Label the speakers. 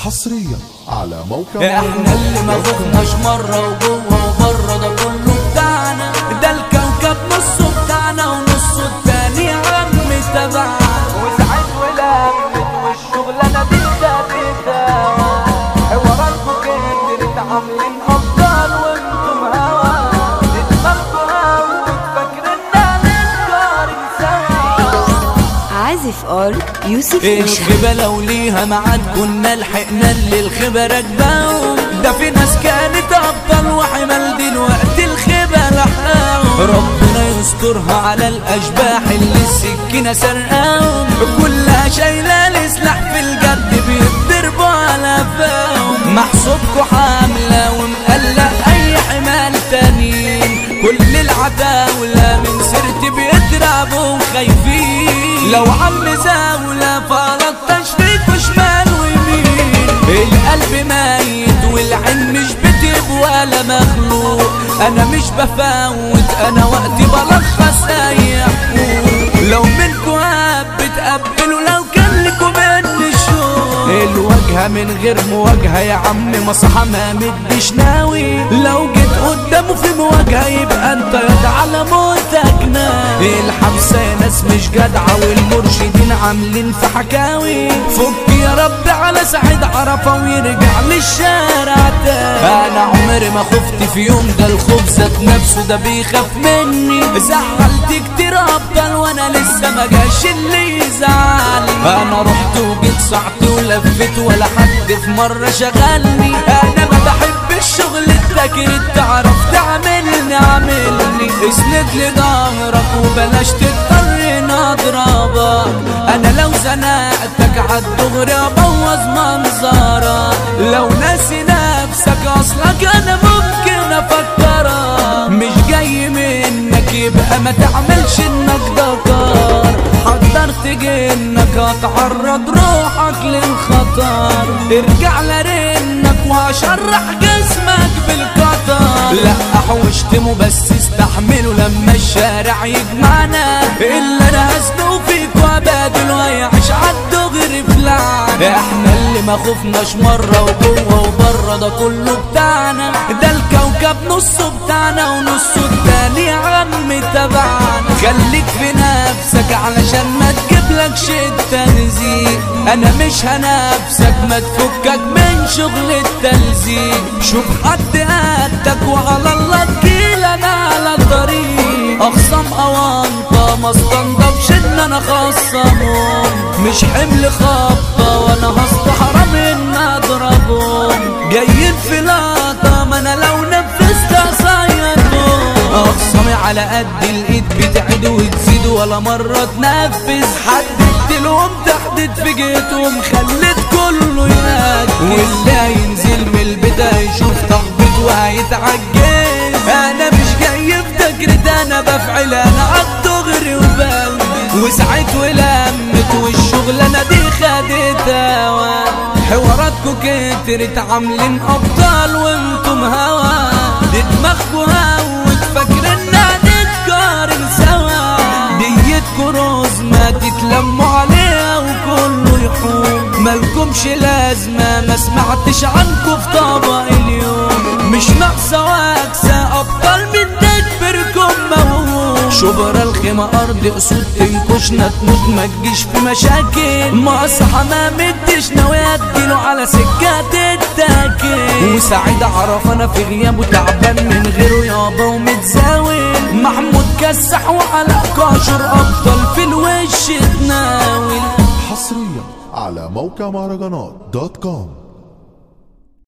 Speaker 1: حصريا على موقع
Speaker 2: احنا اللي ما خفناش مرة وجوه وبره ده كله بتاعنا ده الكوكب نصه بتاعنا ونصه التاني عم تبعنا وساعات ولمت والشغلانة دي ابتدت حواراتكم كترت عاملين ابطال وانتم هوا دماغكم هوا فاكريننا نتقارن سوا
Speaker 3: عازف ار يوسف نشا
Speaker 2: الخيبة لو ليها معاد كنا لحقنا اللي الخيبة راكباهم ده في ناس كانت أبطال وحمل دلوقتي الخيبة لحقاهم ربنا يسترها على الأشباح اللي السكينة سرقاهم كلها شايلة السلاح في الجد بيتضربوا على فاهم محسوبكوا حاملة ومقلق أي حمال تانيين كل العتاولة من سيرتي بيترعبوا خايفين لو عم زاولة فلطش فيكوا شمال ويمين القلب ميت والعين مش بتب ولا مخلوق انا مش بفوت انا وقتي بلخص اي حقوق لو منكوا هاب بتقبلوا لو كان لكم مني شوق الواجهة من غير مواجهة يا عم مصحى ما مديش ناوي لو جيت قدامه في مواجهة يبقى انت يد على موتك ناوي الحبسة يا ناس مش جدعة والمرشدين عاملين في حكاوي فك يا رب على سعيد عرفة ويرجع للشارع تاني انا عمري ما خفت في يوم ده الخوف ذات نفسه ده بيخاف مني زعلت كتير ابطال وانا لسه ما جاش اللي يزعلني انا رحت وجيت صعت ولفت ولا حد في مرة شغلني انا ما بحب الشغل التكريت تعرف تعملني عاملني اسند لي ظهرك وبلاش تضطر نضربك انا لو زنقتك عالدغري ابوظ منظرك لو ناسي نفسك اصلك انا ممكن افكرك مش جاي منك يبقى ما تعملش انك دكار حضرت جنك هتعرض روحك للخطر ارجع لرنك وهشرح جسمك بالقطر لا حوشتمه بس استحمله لما الشارع يجمعنا اللي انا هسلو فيك وابادل ويعيش عالدغري في لعنة احنا اللي ما خفناش مرة وجوه وبره ده كله بتاعنا ده الكوكب نصه بتاعنا ونصه التاني عم تبعنا خليك في نفسك علشان ما تجيبلكش التنزيل انا مش هنفسك ما تفكك من شغل التلزيق شوف حد قدك وعلى الله تجيل انا على طريق اخصم اوانطة ما استنضفش ان انا خصمهم مش حمل خبطة وانا هستحرم ان اضربهم جايين في لقطة ما انا لو نفذت اصيدهم اخصمي على قد الايد بتعد وتزيد ولا مرة تنفذ حددت لهم تحديد في جيتهم خليت كله يناد واللي هينزل من البيت هيشوف تخبيط وهيتعجز انا مش جاي في تجرد انا بفعل انا عالدغري وبلبس وسعيت ولمت والشغلانة دي خدت هوا حواراتكو كترت عاملين ابطال وانتم هوا دي دماغكو هوت فاكريننا نتقارن سوا ديتكو روز ما تتلموا عليها وكله يحوم مالكمش لازمة ما سمعتش عنكو في طبق اليوم مش ناقصة واكسة ابطال من تكبركم موهوم شبرا الخيمة ارض اسود تنكشنا تموت ما تجيش في مشاكل مصحى ما مدش ناوي اديله على سكات التاكل وسعيد عرف انا في غيابه تعبان من غيره يابا ومتزاول محمود كسح وعلى كاشر ابطال في الوش تناول
Speaker 1: حصريا على موقع مهرجانات دوت كوم